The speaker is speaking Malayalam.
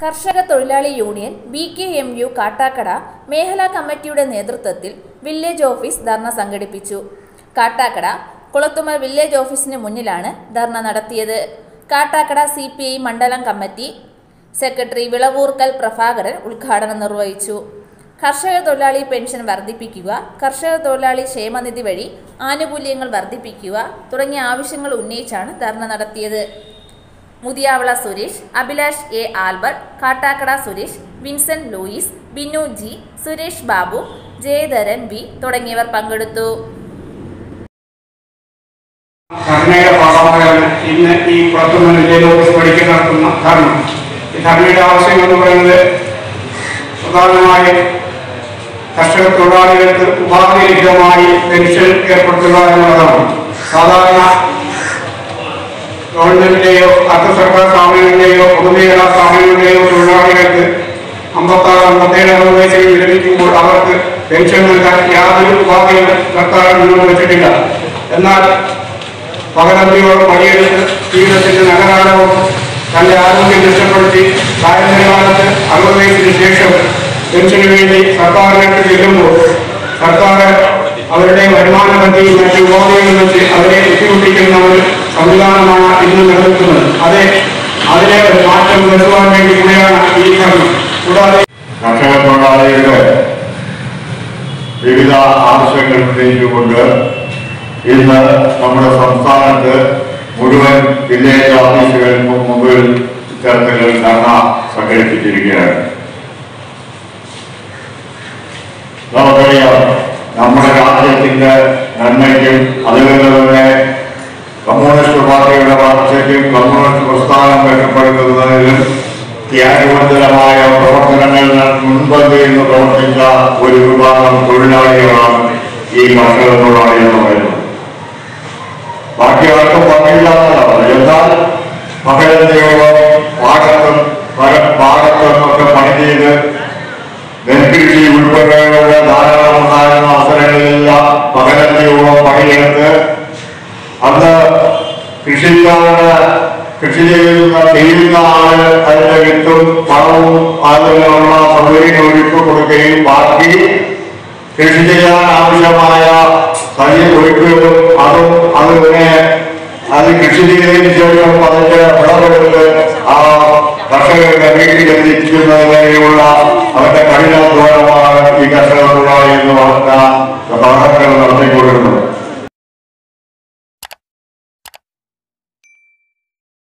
കർഷക തൊഴിലാളി union B K M U Kattakada മേഖലാ കമ്മിറ്റിയുടെ നേതൃത്വത്തിൽ വില്ലേജ് ഓഫീസ് ധർണ സംഘടിപ്പിച്ചു കാട്ടാക്കട കുളത്തുമൽ വില്ലേജ് ഓഫീസിന് മുന്നിലാണ് ധർണ നടത്തിയത് കാട്ടാക്കട സി പി ഐ മണ്ഡലം കമ്മിറ്റി സെക്രട്ടറി വിളവൂർക്കൽ പ്രഭാകരൻ ഉദ്ഘാടനം നിർവഹിച്ചു കർഷക തൊഴിലാളി പെൻഷൻ വർദ്ധിപ്പിക്കുക കർഷക തൊഴിലാളി ക്ഷേമനിധി വഴി ആനുകൂല്യങ്ങൾ വർദ്ധിപ്പിക്കുക തുടങ്ങിയ ആവശ്യങ്ങൾ ഉന്നയിച്ചാണ് ധർണ നടത്തിയത് Muthiyavila Suresh Abhilash A Albert Kattakada Suresh Vincent Louis Binu G Suresh Babu Jayadharan V തുടങ്ങിയവർ പങ്കെടുത്തു ധർണയുടെ ഭാഗമായാണ് ഇന്ന് ഈ പുറത്തുനിന്ന് വില്ലേജ് ഓഫീസ് പഠിക്കാൻ നടത്തുന്ന ധർണ ഈ ധർണയുടെ ആവശ്യം എന്ന് പറയുന്നത് പ്രധാനമായും കർഷക തൊഴിലാളികൾക്ക് ഉപാധിരഹിതമായി പെൻഷൻ ഏർപ്പെടുത്തുക എന്നുള്ളതാണ് സാധാരണ ഗവൺമെന്റിന്റെയോ അർദ്ധ സർക്കാർ സ്ഥാപനങ്ങളുടെയോ പൊതുമേഖലാ സ്ഥാപനങ്ങളുടെയോ തൊഴിലാളികൾക്ക് അമ്പത്താറ് അമ്പത്തേഴ് അറുപത് വയസ്സിൽ വിരമിക്കുമ്പോൾ അവർക്ക് പെൻഷൻ നൽകാൻ യാതൊരു ഉപാധിയും സർക്കാർ മുന്നോട്ട് വെച്ചിട്ടില്ല എന്നാൽ പകലന്തിയോളം പണിയെടുത്ത് ജീവിതത്തിന്റെ നഗരാടവും തന്റെ ആരോഗ്യം നഷ്ടപ്പെടുത്തി പ്രായനിലവാരത്ത് അറുപത് വയസ്സിന് ശേഷം പെൻഷന് വേണ്ടി സർക്കാരിലേക്ക് ചെല്ലുമ്പോൾ സർക്കാർ അവരുടെ വരുമാന പരിധിയും മറ്റു ഉപാധികളും വെച്ച് അവരെ ബുദ്ധിമുട്ടിക്കുന്ന ഒരു സംവിധാനമാണ് ഇന്ന് നിലനിൽക്കുന്നത് അതെ അതിനെ ഒരു മാറ്റം വരുത്തുവാൻ വേണ്ടി കൂടെയാണ് ഈ ധർമ്മം കൂടാതെ കർഷക തൊഴിലാളികളുടെ വിവിധ ആവശ്യങ്ങൾ ഉന്നയിച്ചുകൊണ്ട് ഇന്ന് നമ്മുടെ സംസ്ഥാനത്ത് മുഴുവൻ വില്ലേജ് ഓഫീസുകൾക്കും മുമ്പിൽ ഇത്തരത്തിലുള്ള ധർണ സംഘടിപ്പിച്ചിരിക്കുകയാണ് നമുക്കറിയാം നമ്മുടെ രാജ്യത്തിന്റെ നന്മയ്ക്കും അതുപോലെ തന്നെ കമ്മ്യൂണിസ്റ്റ് പാർട്ടിയുടെ വളർച്ചയ്ക്കും കമ്മ്യൂണിസ്റ്റ് പ്രസ്ഥാനം മെച്ചപ്പെടുത്തുന്നതിലും ത്യാഗവന്തരമായ പ്രവർത്തനങ്ങൾ മുൻപന്തിയിൽ നിന്ന് പ്രവർത്തിച്ച ഒരു വിഭാഗം തൊഴിലാളികളാണ് ഈ കർഷക തൊഴിലാളി എന്ന് പറയുന്നത് ബാക്കി ആർക്കും പങ്കില്ലാത്തതാണ് എന്നാൽ പകലത്തെയോളം പാടത്തും പല- പാടത്തും ഒക്കെ പണി ചെയ്ത് നെൽകൃഷി ഉൾപ്പെടെയുള്ള ധാരാളം ഉണ്ടായിരുന്ന അവസരങ്ങളിലെല്ലാം പകലത്തെയോളം പണിയെടുത്ത് അന്ന് കൃഷിക്കാരുടെ കൃഷി ചെയ്യുന്ന ചെയ്യുന്ന ആള് അതിന്റെ വിത്തും പണവും അതിനുള്ള സൗകര്യങ്ങൾ ഒരുക്കി കൊടുക്കുകയും ബാക്കി കൃഷി ചെയ്യാൻ ആവശ്യമായ തയ്യ ഒരുക്കുകയും അതും അതിനെ അത് കൃഷി ചെയ്തതിന് ശേഷം അതിന്റെ വിളവെടുത്ത് ആ കർഷകരുടെ വീട്ടിലെത്തിക്കുന്നതിനുള്ള അവരുടെ കഠിനാധ്വാനമാണ് ഈ കർഷക തൊഴിലാളി എന്ന് പറഞ്ഞ പ്രവർത്തനങ്ങൾ നടത്തിക്കൊണ്ടിരുന്നത്